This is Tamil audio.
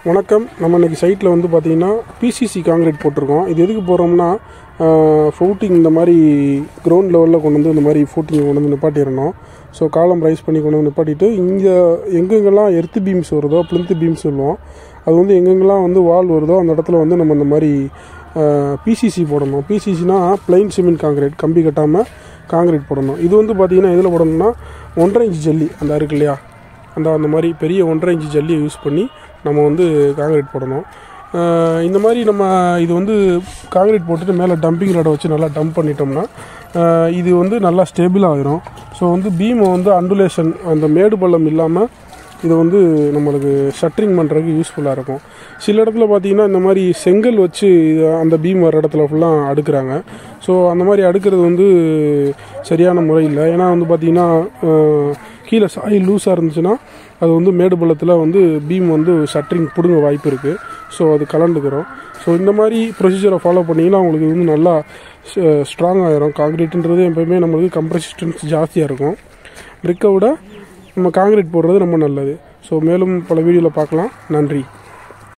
வணக்கம் நம்ம இன்னைக்கு சைட்டில் வந்து பார்த்தீங்கன்னா பிசிசி காங்கிரீட் போட்டிருக்கோம் இது எதுக்கு போகிறோம்னா ஃபவுட்டிங் இந்த மாதிரி கிரவுண்ட் லெவலில் கொண்டு வந்து இந்த மாதிரி ஃபூட்டிங் கொண்டு வந்து நிப்பாட்டிடணும் ஸோ காலம் ரைஸ் பண்ணி கொண்டு வந்து நிப்பாட்டிட்டு இங்கே எங்கெங்கெல்லாம் எர்த்து பீம்ஸ் வருதோ பிளிந்த் பீம்ஸ் சொல்லுவோம் அது வந்து எங்கெங்கெல்லாம் வந்து வால் வருதோ அந்த இடத்துல வந்து நம்ம இந்த மாதிரி பிசிசி போடணும் பிசிசினா பிளைன் சிமெண்ட் காங்கிரீட் கம்பி கட்டாமல் காங்கிரீட் போடணும் இது வந்து பார்த்தீங்கன்னா எதில் போடணும்னா ஒன்றரை இன்ச் ஜல்லி அந்த இருக்கு இல்லையா அந்த அந்த மாதிரி பெரிய ஒன்றரை இன்ச்சு ஜல்லியை யூஸ் பண்ணி நம்ம வந்து காங்கிரீட் போடணும் அஹ் இந்த மாதிரி நம்ம இது வந்து காங்கிரீட் போட்டுட்டு மேலே டம்பிங் ரோடை வச்சு நல்லா டம்ப் பண்ணிட்டோம்னா அஹ் இது வந்து நல்லா ஸ்டேபிள் ஆகிரும் ஸோ வந்து பீமை வந்து அண்டுலேஷன் அந்த மேடு பள்ளம் இல்லாமல் இது வந்து நம்மளுக்கு ஷட்டரிங் பண்ணுறதுக்கு யூஸ்ஃபுல்லாக இருக்கும் சில இடத்துல பார்த்தீங்கன்னா இந்த மாதிரி செங்கல் வச்சு இது- அந்த பீம் வர இடத்துல ஃபுல்லாக அடுக்குறாங்க ஸோ அந்த மாதிரி அடுக்கிறது வந்து சரியான முறை இல்லை ஏன்னா வந்து பார்த்தீங்கன்னா அஹ், கீழே சாயில் லூஸாக இருந்துச்சுன்னா அது வந்து மேடு பள்ளத்தில் வந்து பீம் வந்து ஷட்டரிங் பிடுங்க வாய்ப்பு இருக்குது ஸோ அது கலண்டுக்கிறோம் ஸோ இந்த மாதிரி ப்ரொசீஜரை ஃபாலோ பண்ணிங்கன்னா உங்களுக்கு வந்து நல்லா ஸ்ட்ராங் ஆயிரும் காங்கிரீட்ன்றது எப்பயுமே நம்மளுக்கு கம்ப்ரெசிஸ்டன்ஸ் ஜாஸ்தியாக இருக்கும் பிரிக்கை விட நம்ம காங்கிரீட் போடுறது ரொம்ப நல்லது ஸோ மேலும் பல வீடியோவில் பார்க்கலாம் நன்றி